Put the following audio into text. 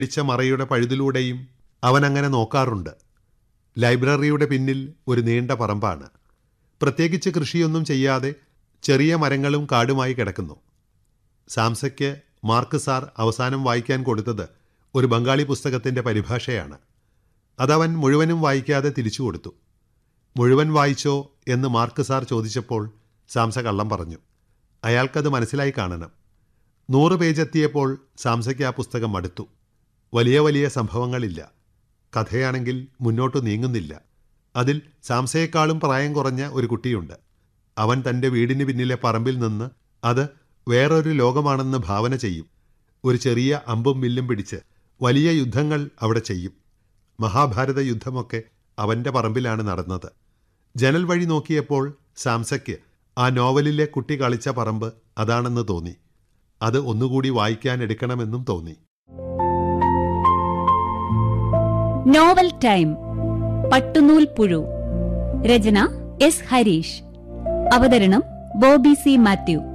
പിടിച്ച മറയുടെ പഴുതിലൂടെയും അവൻ അങ്ങനെ നോക്കാറുണ്ട് ലൈബ്രറിയുടെ പിന്നിൽ ഒരു നീണ്ട പറമ്പാണ് പ്രത്യേകിച്ച് കൃഷിയൊന്നും ചെയ്യാതെ ചെറിയ മരങ്ങളും കാടുമായി കിടക്കുന്നു സാംസയ്ക്ക് മാർക്ക് സാർ അവസാനം വായിക്കാൻ കൊടുത്തത് ഒരു ബംഗാളി പുസ്തകത്തിൻ്റെ പരിഭാഷയാണ് അതവൻ മുഴുവനും വായിക്കാതെ തിരിച്ചു കൊടുത്തു മുഴുവൻ വായിച്ചോ എന്ന് മാർക്ക് സാർ ചോദിച്ചപ്പോൾ സാംസ കള്ളം പറഞ്ഞു അയാൾക്കത് മനസ്സിലായി കാണണം നൂറ് പേജ് എത്തിയപ്പോൾ സാംസയ്ക്ക് ആ പുസ്തകം മടുത്തു വലിയ വലിയ സംഭവങ്ങളില്ല കഥയാണെങ്കിൽ മുന്നോട്ട് നീങ്ങുന്നില്ല അതിൽ സാംസയെക്കാളും പ്രായം കുറഞ്ഞ ഒരു കുട്ടിയുണ്ട് അവൻ തൻ്റെ വീടിന് പിന്നിലെ പറമ്പിൽ നിന്ന് അത് വേറൊരു ലോകമാണെന്ന് ഭാവന ചെയ്യും ഒരു ചെറിയ അമ്പും വില്ലും പിടിച്ച് വലിയ യുദ്ധങ്ങൾ അവിടെ ചെയ്യും മഹാഭാരത യുദ്ധമൊക്കെ അവൻ്റെ പറമ്പിലാണ് നടന്നത് ജനൽ വഴി നോക്കിയപ്പോൾ സാംസയ്ക്ക് ആ നോവലിലെ കുട്ടി കളിച്ച പറമ്പ് അതാണെന്ന് തോന്നി അത് ഒന്നുകൂടി വായിക്കാൻ എടുക്കണമെന്നും തോന്നി നോവൽ ടൈം പട്ടുനൂൽ പുഴു രചന എസ് ഹരീഷ് അവതരണം ബോബി സി മാത്യു